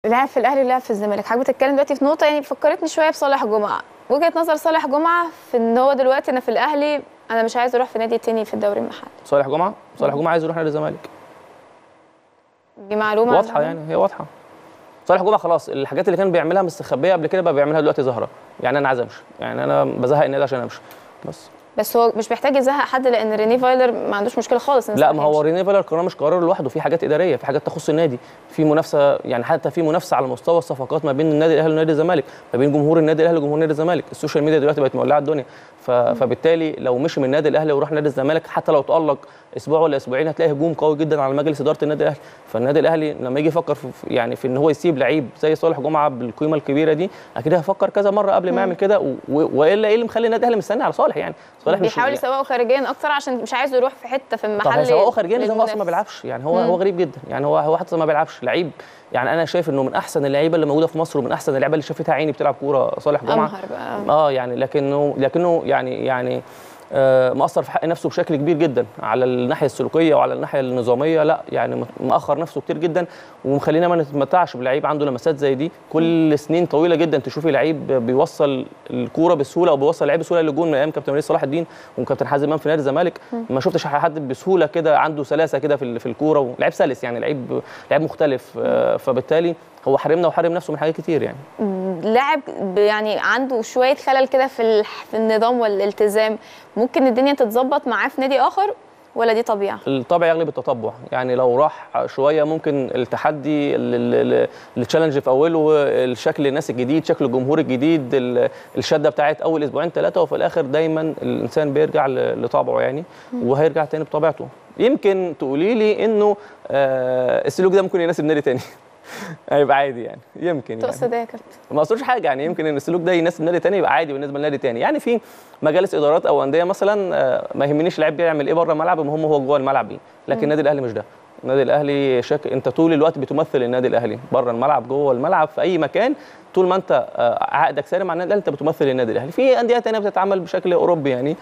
لعب في الاهلي ولعب في الزمالك حضرتك بتتكلم دلوقتي في نقطه يعني فكرتني شويه بصالح جمعه وجهه نظر صالح جمعه في ان هو دلوقتي انا في الاهلي انا مش عايز اروح في نادي تاني في الدوري المحلي صالح جمعه صالح جمعه عايز يروح نادي الزمالك دي معلومه واضحه يعني هي واضحه صالح جمعه خلاص الحاجات اللي كان بيعملها مستخبيه قبل كده بقى بيعملها دلوقتي ظاهره يعني انا عايز امشي يعني انا بزهق النادي عشان امشي بس بس هو مش محتاج يزهق حد لان ريني فايلر ما عندوش مشكله خالص إن لا صلاح ما هو يمشي. ريني فيلر قرار مش قرار لوحده في حاجات اداريه في حاجات تخص النادي في منافسه يعني حتى في منافسه على مستوى الصفقات ما بين النادي الاهلي ونادي الزمالك ما بين جمهور النادي الاهلي وجمهور نادي الزمالك السوشيال ميديا دلوقتي بقت مولعه الدنيا ف... فبالتالي لو مشي من النادي الاهلي وراح نادي الزمالك حتى لو تالق اسبوع ولا اسبوعين هتلاقي هجوم قوي جدا على مجلس اداره النادي الاهلي فالنادي الاهلي لما يجي يفكر في في- يعني في ان هو يسيب لعيب زي صالح جمعه بالقيمه الكبيره دي اكيد هيفكر كذا مره قبل ما يعمل كده و... و- والا ايه اللي مخلي النادي الاهلي مستني على صالح يعني صالح مش بيحاول يسوقه خارجيا اكتر عشان مش عايز يروح في حته في طب المحل هيسوقه خارجيا ازاي هو اصلا ما للمنافس. بيلعبش يعني هو هو غريب جدا يعني هو هو حتى ما بيلعبش لعيب يعني انا شايف انه من احسن اللعيبه اللي موجوده في مصر ومن احسن اللعيبه اللي شافتها عيني بتلعب كوره صالح جمعه امهر بقى اه يعني لكنه لكنه يعني يعني آه مأثر في حق نفسه بشكل كبير جدا على الناحيه السلوكيه وعلى الناحيه النظاميه لا يعني مأخر نفسه كتير جدا ومخلينا ما نتمتعش بلعيب عنده لمسات زي دي كل سنين طويله جدا تشوفي لعيب بيوصل الكوره بسهوله او بيوصل لعيب بسهوله للجون من ايام كابتن وليد صلاح الدين وكابتن حازم امام في نادي الزمالك ما شفتش حد بسهوله كده عنده سلاسه كده في ال- في الكوره ولعيب سلس يعني لعيب لعيب مختلف آه فبالتالي هو حرمنا وحرم نفسه من حاجات كتير يعني لاعب ب- يعني عنده شويه خلل كده في ال- في النظام والالتزام ممكن الدنيا تتظبط معاه في نادي اخر ولا دي طبيعه الطبع يغلب التطبع يعني لو راح شويه ممكن التحدي التشالنج في اوله الشكل الناس الجديد شكل الجمهور الجديد ال- الشده بتاعت اول اسبوعين ثلاثه وفي الاخر دايما الانسان بيرجع ل- لطبعه يعني وهيرجع تاني بطبيعته يمكن تقولي لي انه آه، السلوك ده ممكن يناسب نادي تاني هيبقى عادي يعني يمكن يعني تقصد ايه يا كابتن ما اقصدش حاجه يعني يمكن ان السلوك ده يناسب نادي تاني يبقى عادي بالنسبه لنادي تاني يعني في مجالس ادارات او انديه مثلا آه، ما يهمنيش اللعيب بيعمل ايه بره الملعب المهم هو جوه الملعب ايه لكن النادي الاهلي مش ده النادي الاهلي شك... انت طول الوقت بتمثل النادي الاهلي بره الملعب جوه الملعب في اي مكان طول ما انت آه، عقدك ساري مع النادي الاهلي انت بتمثل النادي الاهلي في انديه تانية بتتعامل بشكل اوروبي يعني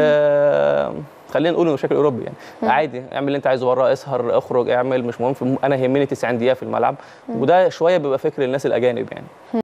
آه خلينا نقول انه بشكل اوروبي يعني عادي اعمل اللي انت عايزه بره اسهر اخرج اعمل مش مهم انا يهمني 90 دقيقه في الملعب وده شويه بيبقى فكر الناس الاجانب يعني